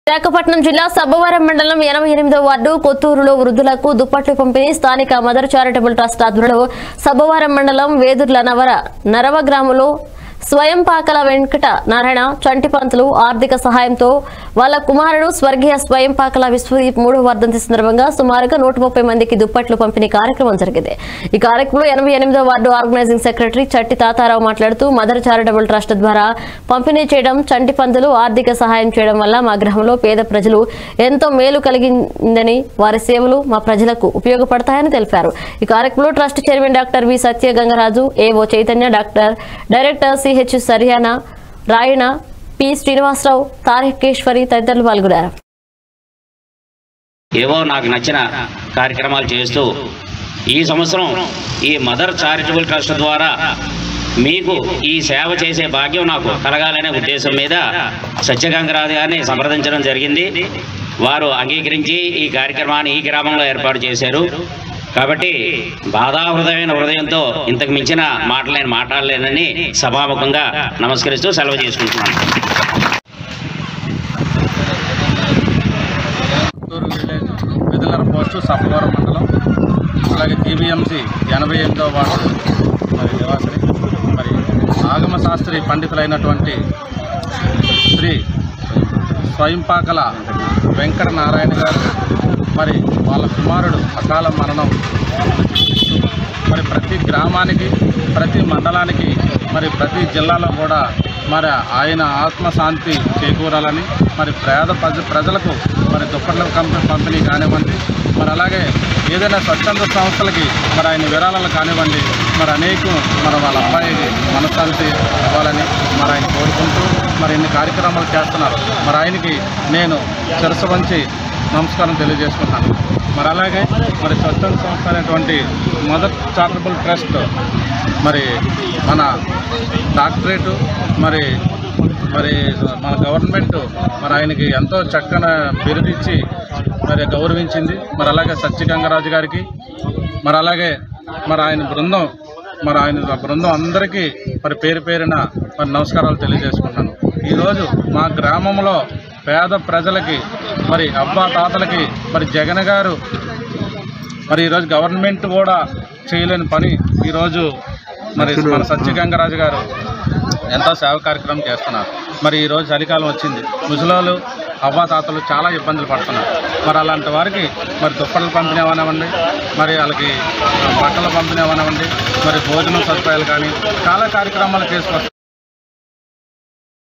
విశాఖపట్నం జిల్లా సబ్బవరం మండలం ఎనభై ఎనిమిదో వార్డు కొత్తూరులో వృద్ధులకు దుప్పట్లు పంపిణీ స్థానిక మదర్ చారిటబుల్ ట్రస్ట్ ఆధ్వర్యంలో సబ్బవరం మండలం వేదుర్ల నవర నరవ గ్రామంలో స్వయం పాకల వెంకట నారాయణ చంటిపంతులు ఆర్థిక సహాయంతో వాళ్ళ కుమారుడు స్వర్గీయ స్వయం పాకల విశ్వదీప్ మూడో వర్ధంతి సందర్భంగా సుమారుగా నూట ముప్పై మందికి దుప్పట్లు పంపిణీ కార్యక్రమం జరిగింది ఈ కార్యక్రమంలో ఎనభై ఎనిమిదో ward organizing secretary Chatti Tatarao మాట్లాడుతూ మదర్ చారిటబుల్ ట్రస్ట్ ద్వారా పంపిణీ చేయడం చంటి పందులు ఆర్థిక సహాయం చేయడం వల్ల మా గ్రామంలో పేద ప్రజలు ఎంతో మేలు కలిగిందని వారి సేవలు మా ప్రజలకు ఉపయోగపడతాయని తెలిపారు ఈ కార్యక్రమంలో trust chairman doctor V Satya Gangaraju AO Chaitanya doctor director CH Suryanarayana P Srinivasarao Tarakeswari తదితరులు పాల్గొన్నారు ఏవో నాకు నచ్చిన కార్యక్రమాలు చేస్తూ ఈ సంవత్సరం ఈ మదర్ చారిటబుల్ ట్రస్ట్ ద్వారా మీకు ఈ సేవ చేసే భాగ్యం నాకు కలగాలనే ఉద్దేశం మీద సత్యగంగరాజు గారిని సంప్రదించడం జరిగింది వారు అంగీకరించి ఈ కార్యక్రమాన్ని ఈ గ్రామంలో ఏర్పాటు చేశారు కాబట్టి బాధాహృదయమైన హృదయంతో ఇంతకు మించిన మాటలు నేను మాట్లాడలేనని సభాముఖంగా నమస్కరిస్తూ సెలవు చేసుకుంటున్నాను చిత్తూరు విలేజ్ విధులర పోస్టు సప్పవరం మండలం అలాగే జీబీఎంసీ ఎనభై ఎనిమిదవ వార్డు మరి నివాసిని మరి ఆగమ శాస్త్రి పండితులైనటువంటి శ్రీ స్వయంపాకల వెంకట నారాయణ గారు మరి వాళ్ళ కుమారుడు అకాల మరణం మరి ప్రతి గ్రామానికి ప్రతి మండలానికి మరి ప్రతి జిల్లాలో కూడా మరి ఆయన ఆత్మశాంతి చేకూరాలని మరి పేద ప్రజ ప్రజలకు మరి దుప్పట్ల కంపెనీ పంపిణీ కానివ్వండి మరి అలాగే ఏదైనా స్వచ్ఛంద సంస్థలకి మరి ఆయన విరాళాలు కానివ్వండి మరి అనేక మన వాళ్ళ అబ్బాయికి మనశ్శాంతి ఇవ్వాలని మరి ఆయన కోరుకుంటూ మరి ఇన్ని కార్యక్రమాలు చేస్తున్నారు మరి ఆయనకి నేను శిరస్సు వంచి నమస్కారం తెలియజేసుకుంటాను మరి అలాగే మరి స్వచ్ఛంద సంస్థ అనేటువంటి మదర్ చారిటబుల్ ట్రస్ట్ మరి మన డాక్టరేటు మరి మరి మన గవర్నమెంట్ మరి ఆయనకి ఎంతో చక్కని బిరుదిచ్చి మరి గౌరవించింది మరి అలాగే సత్యగంగరాజు గారికి మరి అలాగే మరి ఆయన బృందం మరి ఆయన బృందం అందరికీ మరి పేరు పేరున మరి నమస్కారాలు తెలియజేసుకుంటున్నాను ఈరోజు మా గ్రామంలో పేద ప్రజలకి మరి అబ్బా తాతలకి మరి జగన్ గారు మరి ఈరోజు గవర్నమెంట్ కూడా చేయలేని పని ఈరోజు మరి మన సత్యగంగరాజు గారు ఎంతో సేవ కార్యక్రమం చేస్తున్నారు మరి ఈరోజు చలికాలం వచ్చింది ముసలోళ్ళు అవ్వాతాతలు చాలా ఇబ్బందులు పడుతున్నారు మరి అలాంటి వారికి మరి దుప్పట్లు పంపిణీ అవనివ్వండి మరి వాళ్ళకి బట్టలు పంపిణీ అవనివ్వండి మరి భోజనం సదుపాయాలు కానీ చాలా కార్యక్రమాలు చేసుకొస్తారు